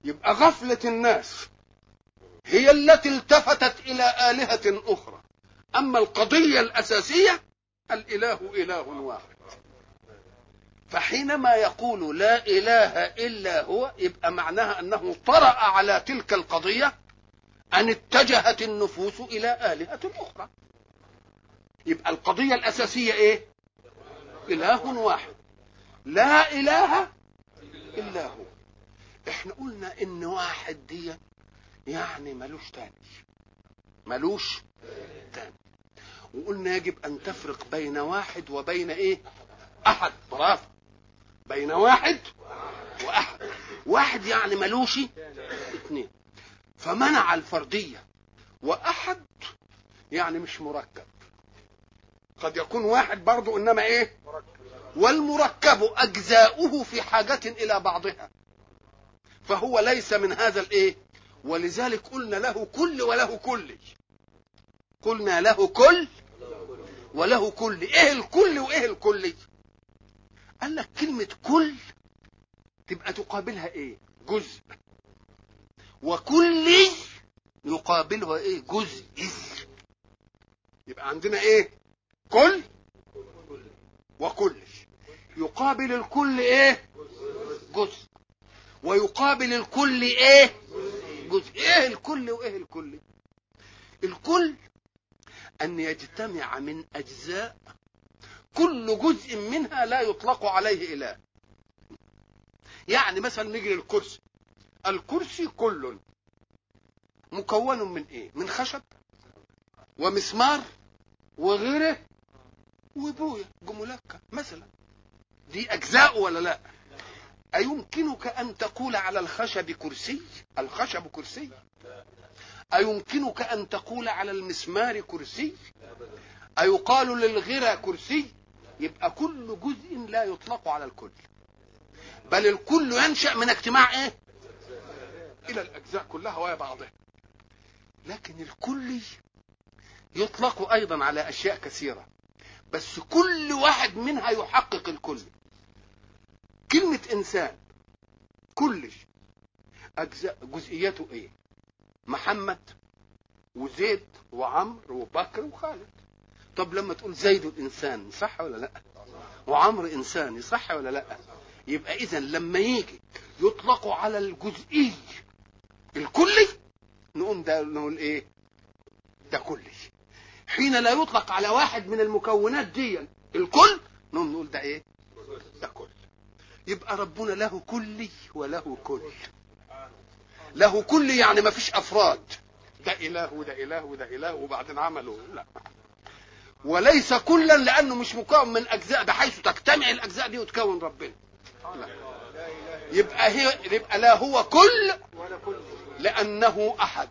يبقى غفلة الناس هي التي التفتت إلى آلهة أخرى أما القضية الأساسية الإله إله واحد فحينما يقول لا إله إلا هو يبقى معناها أنه طرأ على تلك القضية أن اتجهت النفوس إلى آلهة أخرى يبقى القضية الأساسية إيه إله واحد لا إله إلا هو احنا قلنا إن واحد دي يعني ملوش تاني ملوش تاني وقلنا يجب أن تفرق بين واحد وبين إيه أحد برافو بين واحد واحد واحد يعني ملوش اثنين فمنع الفردية وأحد يعني مش مركب قد يكون واحد برضو إنما إيه والمركب أجزاؤه في حاجة إلى بعضها فهو ليس من هذا الإيه ولذلك قلنا له كل وله كل قلنا له كل وله كل ايه الكل وايه الكلي قال لك كلمة كل تبقى تقابلها ايه جزء وكلي يقابلها ايه جزء يبقى عندنا ايه كل وكل يقابل الكل ايه جزء ويقابل الكل ايه جزء ايه الكل وايه الكل الكل ان يجتمع من اجزاء كل جزء منها لا يطلق عليه اله يعني مثلا نيجي للكرسي الكرسي كل مكون من ايه من خشب ومسمار وغيره وبوية جملكة مثلا دي اجزاء ولا لا أيمكنك أن تقول على الخشب كرسي الخشب كرسي أيمكنك أن تقول على المسمار كرسي أيقال للغرى كرسي يبقى كل جزء لا يطلق على الكل بل الكل ينشأ من اجتماع ايه إلى الأجزاء كلها وهي بعضها لكن الكل يطلق أيضا على أشياء كثيرة بس كل واحد منها يحقق الكل كلمة إنسان كل أجزاء جزئياته إيه؟ محمد وزيد وعمرو وبكر وخالد طب لما تقول زيد الإنسان صح ولا لا؟ وعمرو إنسان صح ولا لا؟ يبقى إذا لما يجي يطلق على الجزئي الكلي نقوم ده نقول إيه؟ ده كلي حين لا يطلق على واحد من المكونات دي الكل نقوم نقول ده إيه؟ ده كل يبقى ربنا له كلي وله كل له كل يعني ما فيش افراد ده اله وده اله وده اله وبعدين عملوا لا وليس كلا لانه مش مكون من اجزاء بحيث تجتمع الاجزاء دي وتكون ربنا لا. يبقى هي يبقى لا هو كل لانه احد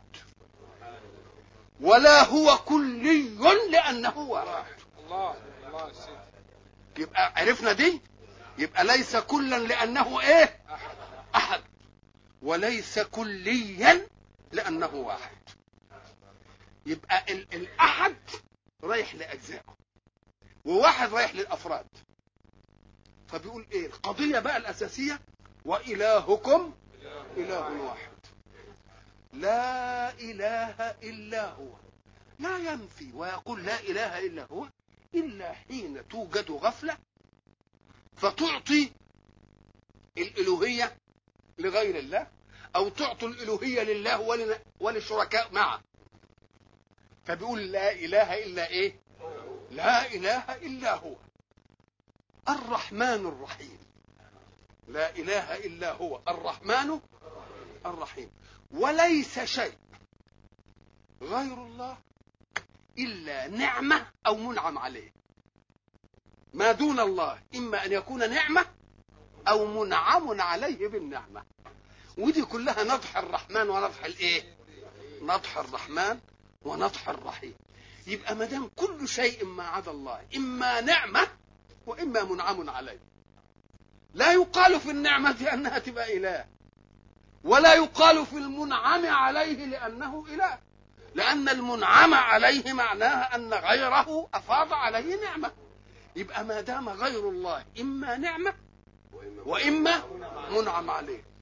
ولا هو كلي لانه واحد الله الله يبقى عرفنا دي يبقى ليس كلا لانه ايه احد وليس كليا لانه واحد يبقى ال الاحد رايح لاجزائه وواحد رايح للافراد فبيقول ايه القضيه بقى الاساسيه والهكم اله واحد لا اله الا هو لا ينفي ويقول لا اله الا هو الا حين توجد غفله فتعطي الالوهيه لغير الله او تعطي الالوهيه لله ول- وللشركاء معه فبيقول لا اله الا ايه لا اله الا هو الرحمن الرحيم لا اله الا هو الرحمن الرحيم وليس شيء غير الله الا نعمه او منعم عليه ما دون الله اما ان يكون نعمه او منعم عليه بالنعمه ودي كلها نضح الرحمن ونضح الايه نضح الرحمن ونضح الرحيم يبقى ما دام كل شيء ما عدا الله اما نعمه واما منعم عليه لا يقال في النعمه انها تبقى اله ولا يقال في المنعم عليه لانه اله لان المنعم عليه معناها ان غيره افاض عليه نعمه يبقى ما دام غير الله اما نعمه واما منعم عليه